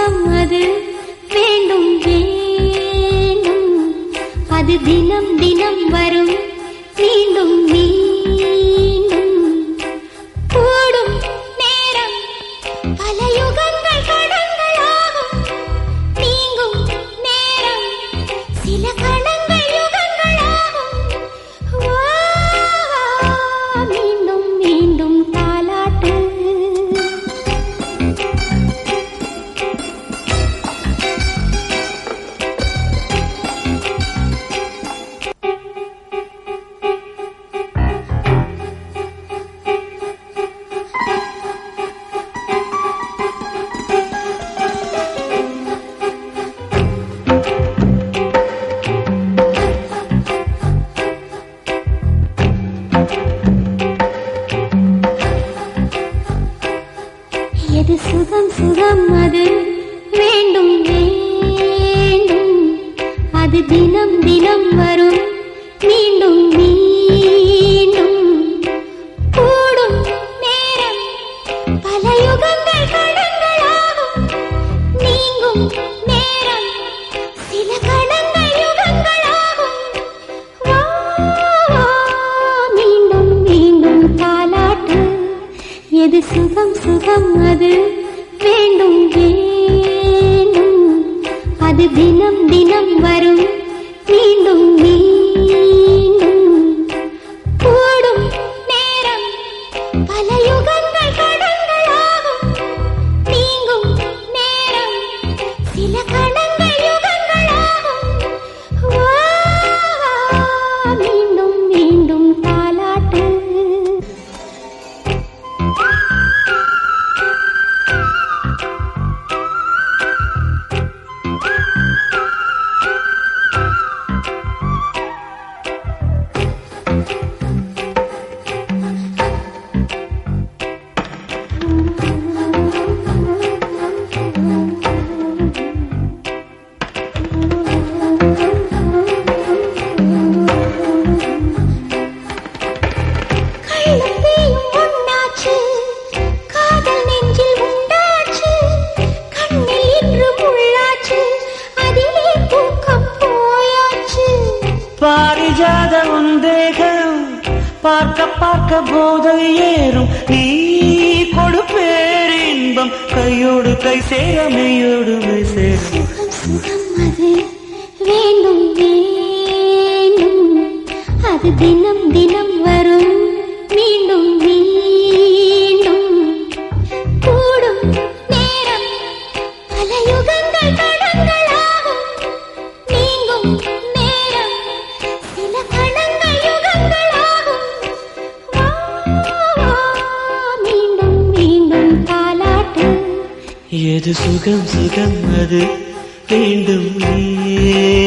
சுகம் அது வேண்டும் வேண்டும் அது தினம் தினம் வரும் மீண்டும் மீண்டும் கூடும் நேரம் பல யுகங்கள் கடங்களாகும் நீங்கும் நேரம் சில கணங்கள் யுகங்களாகும் வா, வா, மீண்டும் மீண்டும் தாலாட்டு எது சுகம் சுகம் அது வேண்டும் வேண்டும் அது தினம் தினம் வரும் மீண்டும் மீண்டும் கூடும் நேரம் பல யுகங்கள் கடங்களாகும் நீங்கும் நேரம் சில கணங்கள் யுகங்களாகும் வா, வா, மீண்டும் மீண்டும் தாலாட்டு எது சுகம் சுகம் அது வேண்டும் வேண்டும் அது தினம் தினம் வரும் மீண்டும் மீண்டும் கூடும் நேரம் பல யுகங்கள் கடங்களாகும் நீங்கும் நேரம் சில கணங்கள் யுகங்களாகும் வா, வா, மீண்டும் மீண்டும் தாலாட்டு கள்ளத்தேயும் உண்டாச்சு காதல் நெஞ்சில் உண்டாச்சு கண்ணில் இன்று முள்ளாச்சு அதிலே தூக்கம் போயாச்சு பாரிஜாத உந்தேகம் பார்க்க பார்க்க போதை ஏறும் நீ கொடுப்பேர் இன்பம் கையோடு கை சேர மெய்யோடு மெய் சேரும் சுகம் சுகம் அது வேண்டும் வேண்டும் அது தினம் தினம் வரும் மீண்டும் மீண்டும் கூடும் நேரம் பல யுகங்கள் கடங்களாகும் நீங்கும் நேரம் சில கணங்கள் யுகங்களாகும் வா, வா, மீண்டும் மீண்டும் தாலாட்டு எது சுகம் சுகம் அது வேண்டும் வேண்டும்